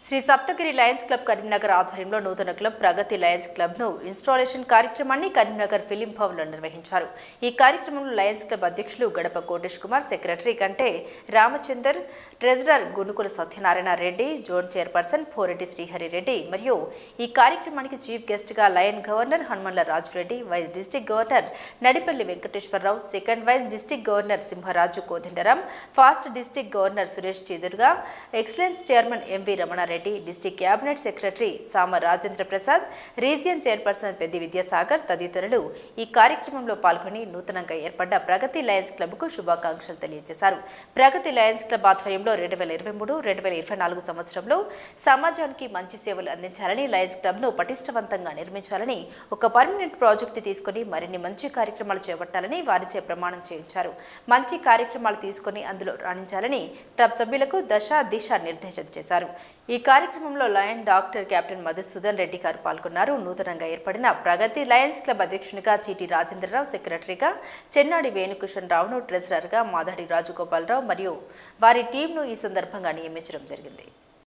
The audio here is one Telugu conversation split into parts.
శ్రీ సప్తగిరి లయన్స్ క్లబ్ కరీంనగర్ ఆధ్వర్యంలో నూతన క్లబ్ ప్రగతి లయన్స్ క్లబ్ ను ఇన్స్టాలేషన్ కార్యక్రమాన్ని కరీంనగర్ ఫిలిం భవన్ లో నిర్వహించారు ఈ కార్యక్రమంలో లయన్స్ క్లబ్ అధ్యక్షులు గడప కోటేష్ కుమార్ సెక్రటరీ కంటే Ramachandar treasurer Gunukula Satyanarayana Reddy zone chairperson Poreddy Srihari Reddy మరియు ఈ కార్యక్రమానికి చీఫ్ గెస్ట్ గా lion governor Hanumanla Rajureddy vice district governor Nadipalli Venkateswara Rao second vice district governor Simharaju Kodandaram past district governor Suresh చిదుర్గా excellence chairman M V Ramanareddy district cabinet secretary Sama Rajendra Prasad region chairperson Peddi Vidyasagar తదితరులు ఈ కార్యక్రమంలో పాల్గొని నూతనంగా ఏర్పడ్డ ప్రగతి లయన్స్ క్లబ్కు శుభాకాంక్షలు తెలియజేశారు ప్రగతి లయన్స్ క్లబ్ ఆధ్వర్యంలో రెండు వేల ఇరవై మూడు రెండు వేల ఇరవై నాలుగు సంవత్సరంలో సమాజానికి మంచి సేవలు అందించాలని లయన్స్ క్లబ్ను పటిష్టవంతంగా నిర్మించాలని ఒక పర్మనెంట్ ప్రాజెక్టు తీసుకొని మరిన్ని మంచి కార్యక్రమాలు చేపట్టాలని వారిచే ప్రమాణం చేయించారు మంచి కార్యక్రమాలు తీసుకొని అందులో రాణించాలని క్లబ్ సభ్యులకు దశ దిశ నిర్దేశం చేశారు ఈ కార్యక్రమంలో lion doctor captain Madhusudan Reddy గారు పాల్గొన్నారు నూతనంగా ఏర్పడిన ప్రగతి లయన్స్ క్లబ్ అధ్యక్షునిగా చీటి రాజేంద్రరావు సెక్రటరీగా చెన్నాడి వేణుకృష్ణ రావును ట్రెజరర్గా మాధడి రాజగోపాలరావు మరియు వారి టీంను ఈ సందర్భంగా నియమించడం జరిగింది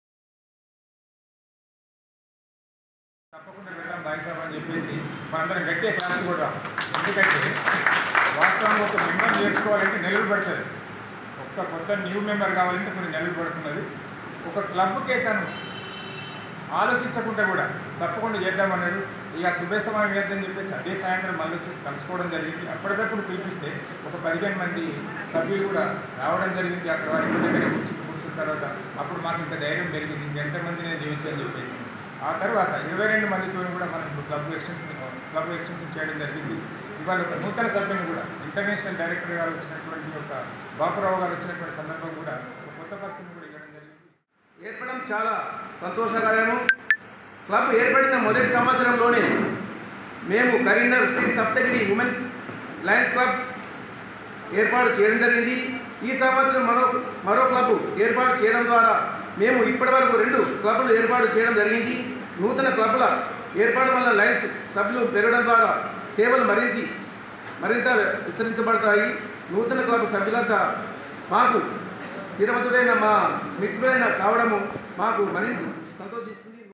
తప్పకుండా వెళ్దాం బాయిసాబ్ అని చెప్పేసి మనందరం గట్టిగా క్లాస్ కూడా ఎందుకంటే వాస్తవంగా ఒక మెంబర్ చేసుకోవాలంటే నెలలు పడుతుంది ఒక్క కొత్త న్యూ మెంబర్ కావాలంటే కొన్ని నెలలు పడుతున్నది ఒక క్లబ్కే తను ఆలోచించకుండా కూడా తప్పకుండా చేద్దామన్నాడు ఇక శుభేశమని వేద్దని చెప్పేసి అదే సాయంత్రం మళ్ళీ వచ్చేసి కలుసుకోవడం జరిగింది అప్పటికప్పుడు పిలిపిస్తే ఒక పదిహేను మంది సభ్యులు కూడా రావడం జరిగింది అక్కడ వారి ఇంటి దగ్గర కూర్చుని కూర్చున్న తర్వాత అప్పుడు మాకు ఇంకా ధైర్యం పెరిగింది ఇంకెంతమంది నేను జీవించని చెప్పేసి ఆ తర్వాత ఇరవై రెండు మందితో కూడా మనం ఇప్పుడు క్లబ్ ఎక్స్టెన్షన్ క్లబ్ ఎక్స్టెన్షన్ చేయడం జరిగింది ఇవాళ ఒక నూతన సభ్యుని కూడా ఇంటర్నేషనల్ డైరెక్టర్ గారు వచ్చినటువంటి ఒక బాపురావు గారు వచ్చినటువంటి సందర్భం కూడా ఒక కొత్త పర్సన్ కూడా ఇవ్వడం జరిగింది ఏర్పడడం చాలా సంతోషకరము క్లబ్ ఏర్పడిన మొదటి సంవత్సరంలోనే మేము Karimnagar Shri Saptagiri women's lions club ఏర్పాటు చేయడం జరిగింది ఈ సంవత్సరం మరో మరో క్లబ్ ఏర్పాటు చేయడం ద్వారా మేము ఇప్పటివరకు రెండు క్లబ్లు ఏర్పాటు చేయడం జరిగింది నూతన క్లబ్ల ఏర్పాటు వల్ల లయన్స్ సభ్యులు పెరగడం ద్వారా సేవలు మరింత మరింత విస్తరించబడతాయి నూతన క్లబ్ సభ్యులంతా మాకు చిరవతుడైన మా మిత్రులైన కావడము మాకు మరింత